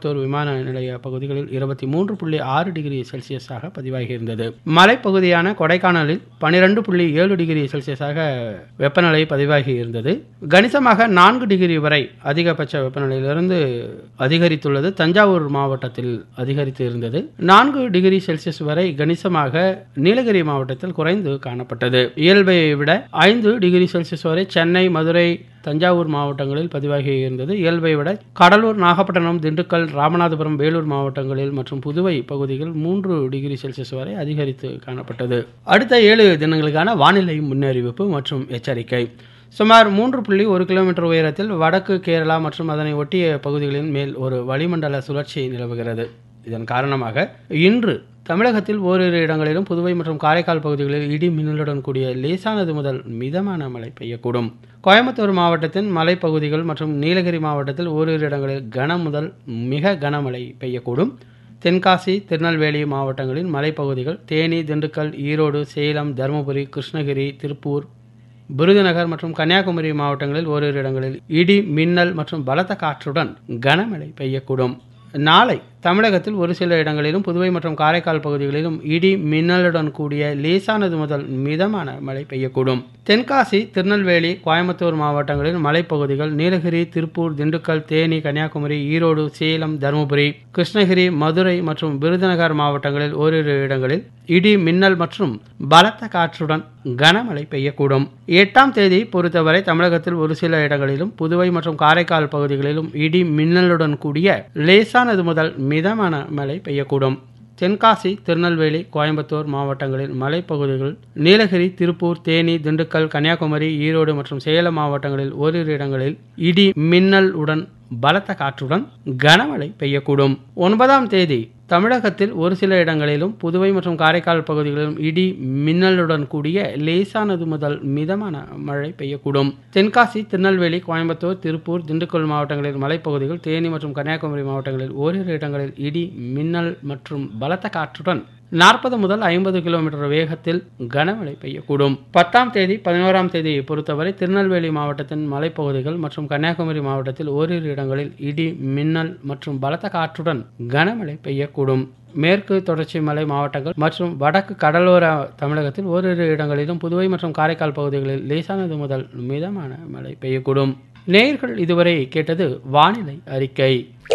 கோயம்புத்தூர் விமான நிலைய பகுதிகளில் இருபத்தி மூன்று புள்ளி ஆறு டிகிரி செல்சியஸாக பதிவாகியிருந்தது மலைப்பகுதியான கொடைக்கானலில் பனிரெண்டு புள்ளி ஏழு டிகிரி செல்சியஸாக வெப்பநிலை பதிவாகி இருந்தது கணிசமாக நான்கு டிகிரி வரை அதிகபட்ச வெப்பநிலையிலிருந்து அதிகரித்துள்ளது தஞ்சாவூர் மாவட்டத்தில் அதிகரித்து இருந்தது நான்கு டிகிரி செல்சியஸ் வரை கணிசமாக நீலகிரி மாவட்டத்தில் குறைந்து காணப்பட்டது இயல்பை விட ஐந்து டிகிரி செல்சியஸ் வரை சென்னை மதுரை தஞ்சாவூர் மாவட்டங்களில் பதிவாகி இருந்தது இயல்பை விட கடலூர் நாகப்பட்டினம் திண்டுக்கல் ராமநாதபுரம் வேலூர் மாவட்டங்களில் மற்றும் புதுவை பகுதிகள் மூன்று டிகிரி செல்சியஸ் வரை அதிகரித்து காணப்பட்டது அடுத்த ஏழு தினங்களுக்கான வானிலை முன்னறிவிப்பு மற்றும் எச்சரிக்கை சுமார் மூன்று புள்ளி ஒரு கிலோமீட்டர் உயரத்தில் வடக்கு கேரளா மற்றும் அதனை ஒட்டிய பகுதிகளின் மேல் ஒரு வளிமண்டல சுழற்சி நிலவுகிறது இதன் காரணமாக இன்று தமிழகத்தில் ஓரிரு இடங்களிலும் புதுவை மற்றும் காரைக்கால் பகுதிகளில் இடி மின்னலுடன் கூடிய லேசானது முதல் மிதமான மழை பெய்யக்கூடும் கோயம்புத்தூர் மாவட்டத்தின் மலைப்பகுதிகள் மற்றும் நீலகிரி மாவட்டத்தில் ஓரிரு இடங்களில் கன முதல் மிக கனமழை பெய்யக்கூடும் தென்காசி திருநெல்வேலி மாவட்டங்களின் மலைப்பகுதிகள் தேனி திண்டுக்கல் ஈரோடு சேலம் தருமபுரி கிருஷ்ணகிரி திருப்பூர் விருதுநகர் மற்றும் கன்னியாகுமரி மாவட்டங்களில் ஓரிரு இடங்களில் இடி மின்னல் மற்றும் பலத்த காற்றுடன் கனமழை பெய்யக்கூடும் நாளை தமிழகத்தில் ஒரு சில இடங்களிலும் புதுவை மற்றும் காரைக்கால் பகுதிகளிலும் இடி மின்னலுடன் கூடிய லேசானது முதல் மிதமான மழை பெய்யக்கூடும் தென்காசி திருநெல்வேலி கோயம்புத்தூர் மாவட்டங்களில் மலைப்பகுதிகள் நீலகிரி திருப்பூர் திண்டுக்கல் தேனி கன்னியாகுமரி ஈரோடு சேலம் தருமபுரி கிருஷ்ணகிரி மதுரை மற்றும் விருதுநகர் மாவட்டங்களில் ஓரிரு இடங்களில் இடி மின்னல் மற்றும் பலத்த காற்றுடன் கனமழை பெய்யக்கூடும் எட்டாம் தேதி பொறுத்தவரை தமிழகத்தில் ஒரு சில இடங்களிலும் புதுவை மற்றும் காரைக்கால் பகுதிகளிலும் இடி மின்னலுடன் கூடிய லேசானது முதல் மிதமான மழை பெய்யக்கூடும் தென்காசி திருநெல்வேலி கோயம்புத்தூர் மாவட்டங்களில் மலைப்பகுதிகள் நீலகிரி திருப்பூர் தேனி திண்டுக்கல் கன்னியாகுமரி ஈரோடு மற்றும் சேலம் மாவட்டங்களில் ஓரிரு இடங்களில் இடி மின்னல் உடன் பலத்த காற்றுடன் கனமழை பெய்யக்கூடும் ஒன்பதாம் தேதி தமிழகத்தில் ஒரு சில இடங்களிலும் புதுவை மற்றும் காரைக்கால் பகுதிகளிலும் இடி மின்னலுடன் கூடிய லேசானது முதல் மிதமான மழை பெய்யக்கூடும் தென்காசி திருநெல்வேலி கோயம்புத்தூர் திருப்பூர் திண்டுக்கல் மாவட்டங்களில் மலைப்பகுதிகள் தேனி மற்றும் கன்னியாகுமரி மாவட்டங்களில் ஓரிரு இடங்களில் இடி மின்னல் மற்றும் பலத்த காற்றுடன் நாற்பது முதல் ஐம்பது கிலோமீட்டர் வேகத்தில் கனமழை பெய்யக்கூடும் பத்தாம் தேதி பதினோராம் தேதியை பொறுத்தவரை திருநெல்வேலி மாவட்டத்தின் மலைப்பகுதிகள் மற்றும் கன்னியாகுமரி மாவட்டத்தில் ஓரிரு இடங்களில் இடி மின்னல் மற்றும் பலத்த காற்றுடன் கனமழை பெய்யக்கூடும் மேற்கு தொடர்ச்சி மலை மாவட்டங்கள் மற்றும் வடக்கு கடலோர தமிழகத்தில் ஓரிரு இடங்களிலும் புதுவை மற்றும் காரைக்கால் பகுதிகளில் லேசானது முதல் மிதமான மழை பெய்யக்கூடும் நேயர்கள் இதுவரை கேட்டது வானிலை அறிக்கை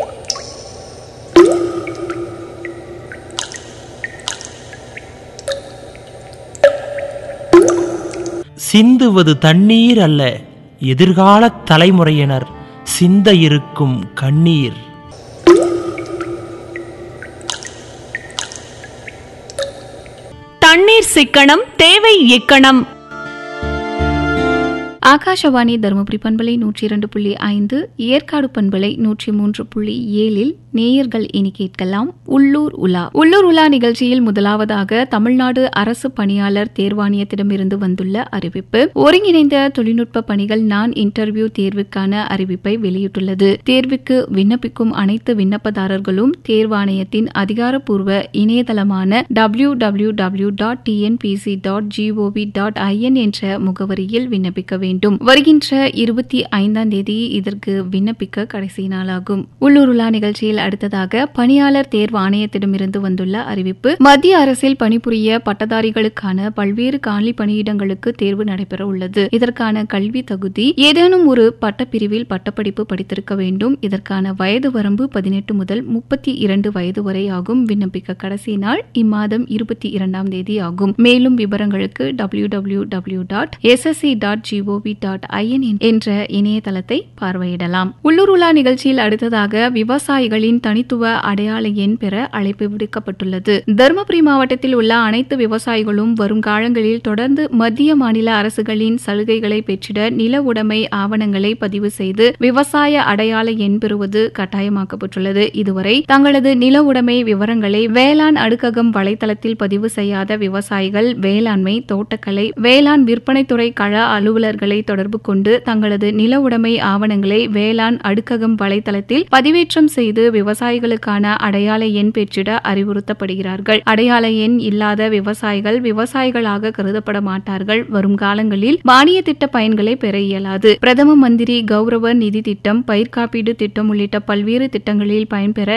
சிந்துவது தண்ணீர் அல்ல எதிர்கால தலைமுறையினர் சிந்த இருக்கும் கண்ணீர் தண்ணீர் சிக்கனம் தேவை எக்கணம் ஆகாஷவாணி தருமபுரி பண்பலை நூற்றி இரண்டு புள்ளி ஐந்து ஏற்காடு பண்பலை நூற்றி மூன்று புள்ளி ஏழில் நேயர்கள் இனி கேட்கலாம் உள்ளூர் உலா உள்ளூர் உலா நிகழ்ச்சியில் முதலாவதாக தமிழ்நாடு அரசு பணியாளர் தேர்வாணையத்திடமிருந்து வந்துள்ள அறிவிப்பு ஒருங்கிணைந்த தொழில்நுட்ப பணிகள் நான் இன்டர்வியூ தேர்வுக்கான அறிவிப்பை வெளியிட்டுள்ளது தேர்வுக்கு விண்ணப்பிக்கும் அனைத்து விண்ணப்பதாரர்களும் தேர்வாணையத்தின் அதிகாரப்பூர்வ இணையதளமான W W W dot TNPSC dot GOV dot IN என்ற முகவரியில் விண்ணப்பிக்க வேண்டும் வருகின்ற இருபத்தி ஐந்தாம் தேதி இதற்கு விண்ணப்பிக்க கடைசி நாளாகும் உள்ளூர் உலா நிகழ்ச்சியில் அடுத்ததாக பணியாளர் தேர்வு ஆணையத்திடமிருந்து வந்துள்ள அறிவிப்பு மத்திய அரசில் பணிபுரிய பட்டதாரிகளுக்கான பல்வேறு காலி பணியிடங்களுக்கு தேர்வு நடைபெற உள்ளது இதற்கான கல்வி தகுதி ஏதேனும் ஒரு பட்டப்பிரிவில் பட்டப்படிப்பு படித்திருக்க வேண்டும் இதற்கான வயது வரம்பு பதினெட்டு முதல் முப்பத்தி இரண்டு வயது வரை ஆகும் விண்ணப்பிக்க கடைசி நாள் இம்மாதம் இருபத்தி இரண்டாம் தேதி ஆகும் மேலும் விவரங்களுக்கு W W W dot SSC dot GOV dot IN என்ற இணையதளத்தை பார்வையிடலாம் உள்ளூர் உலா நிகழ்ச்சியில் அடுத்ததாக விவசாயிகளின் தனித்துவ அடையாள எண் பெற அழைப்பு விடுக்கப்பட்டுள்ளது தருமபுரி மாவட்டத்தில் உள்ள அனைத்து விவசாயிகளும் வரும் காலங்களில் தொடர்ந்து மத்திய மாநில அரசுகளின் சலுகைகளை பெற்றிட நில உடைமை ஆவணங்களை பதிவு செய்து விவசாய அடையாள எண் பெறுவது கட்டாயமாக்கப்பட்டுள்ளது இதுவரை தங்களது நில உடைமை விவரங்களை வேளாண் அடுக்ககம் வலைதளத்தில் பதிவு செய்யாத விவசாயிகள் வேளாண்மை தோட்டக்கலை வேளாண் விற்பனைத்துறை கள அலுவலர்களை தொடர்பு கொண்டு தங்களது நில உடைமை ஆவணங்களை வேளாண் அடுக்ககம் வலைதளத்தில் பதிவேற்றம் செய்து விவசாயிகளுக்கான அடையாள எண் பெற்றிட அறிவுறுத்தப்படுகிறார்கள் அடையாள எண் இல்லாத விவசாயிகள் விவசாயிகளாக கருதப்பட மாட்டார்கள் வரும் காலங்களில் மானிய திட்ட பயன்களை பெற இயலாது பிரதம மந்திரி கௌரவ நிதி திட்டம் பயிர் காப்பீடு திட்டம் உள்ளிட்ட பல்வேறு திட்டங்களில் பயன்பெற